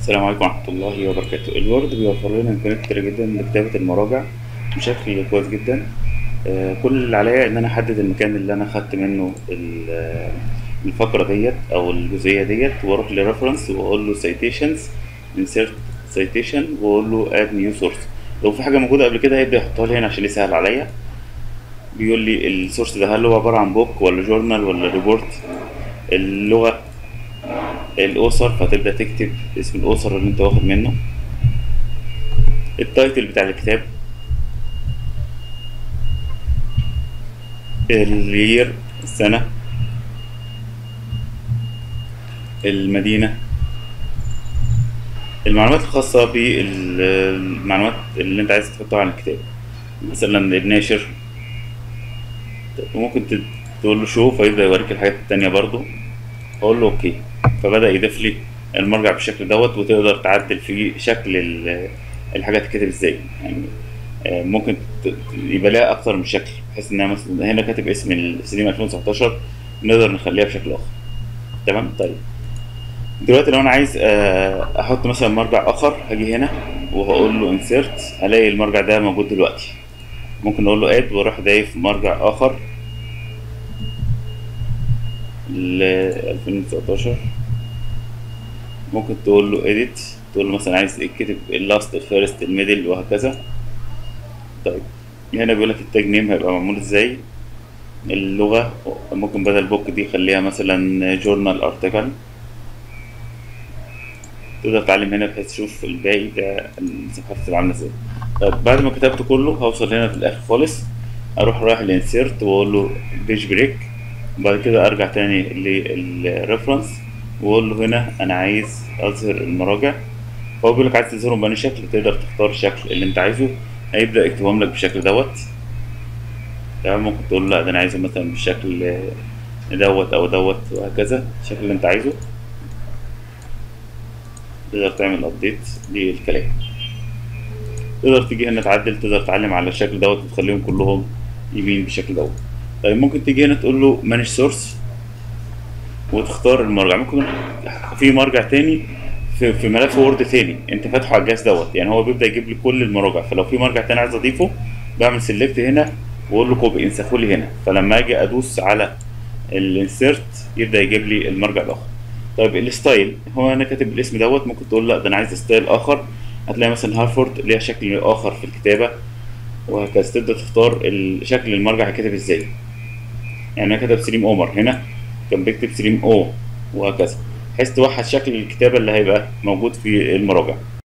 السلام عليكم ورحمة الله وبركاته الوورد بيوفر لنا إمكانيات كتيرة جدا لكتابة المراجع بشكل كويس جدا آه، كل اللي عليا إن أنا أحدد المكان اللي أنا خدت منه ال- آه، الفقرة ديت أو الجزئية ديت وأروح لريفرنس وأقول له citations insert citation وأقول له add new source لو في حاجة موجودة قبل كده هيبدأ يحطها لي هنا عشان يسهل عليا بيقول لي السورس ده هل هو عبارة عن بوك ولا جورنال ولا ريبورت اللغة الأسر فتبدأ تكتب اسم الأسر اللي أنت واخد منه التايتل بتاع الكتاب الير السنة المدينة المعلومات الخاصة بالمعلومات اللي أنت عايز تحطها عن الكتاب مثلا الناشر وممكن ت- تقول له شو فيبدأ يوريك الحاجات التانية برضو اقول له اوكي فبدا يضيف لي المرجع بالشكل دوت وتقدر تعدل فيه شكل ال- الحاجه تتكتب ازاي يعني آه، ممكن ت- ت- يبقى لها اكتر من شكل بحيث انها مثلا هنا كاتب اسم السليم 2019 نقدر نخليها بشكل اخر تمام طيب دلوقتي لو انا عايز آه، احط مثلا مرجع اخر هاجي هنا وهقول له انسيرت هلاقي المرجع ده موجود دلوقتي ممكن اقول له اد واروح ضايف مرجع اخر ل 2019 ممكن تقول له edit تقول له مثلا عايز اكتب اللاست الفيرست الميدل وهكذا طيب هنا بيقول لك التاج نيم هيبقى معمول ازاي اللغة ممكن بدل بوك دي خليها مثلا جورنال ارتكل تقدر تعلم هنا بحيث تشوف الباقي ده الصفحات بتبقى عاملة ازاي طيب بعد ما كتبت كله هوصل هنا في الاخر خالص اروح رايح لانسيرت واقول له بيج بريك وبعد كده ارجع تاني للريفرنس واقول له هنا انا عايز اظهر المراجع فهو بيقول لك عايز تظهرهم بأنهي شكل تقدر تختار الشكل اللي انت عايزه هيبدأ يكتبهم لك بالشكل دوت تمام ممكن تقول له لا ده انا عايزه مثلا بالشكل دوت او دوت وهكذا الشكل اللي انت عايزه تقدر تعمل ابديت للكلام تقدر تيجي هنا تعدل تقدر تعلم على الشكل دوت وتخليهم كلهم يمين بالشكل دوت طيب ممكن تيجي هنا تقول له مانج سورس وتختار المرجع ممكن في مرجع تاني في, في ملف وورد تاني انت فاتحه على الجهاز دوت يعني هو بيبدا يجيب لي كل المراجع فلو في مرجع تاني عايز اضيفه بعمل سيلكت هنا واقول له كوبي انسخه لي هنا فلما اجي ادوس على الانسيرت يبدا يجيب لي المرجع الاخر طيب الستايل هو انا كاتب الاسم دوت ممكن تقول لا ده انا عايز ستايل اخر هتلاقي مثلا هارفورد ليها شكل اخر في الكتابه وهكذا تبدا تختار ال- شكل المرجع هيتكتب ازاي يعني انا كتب سليم اومر هنا كان بيكتب سليم او وهكذا بحيث توحد شكل الكتابه اللي هيبقى موجود في المراجع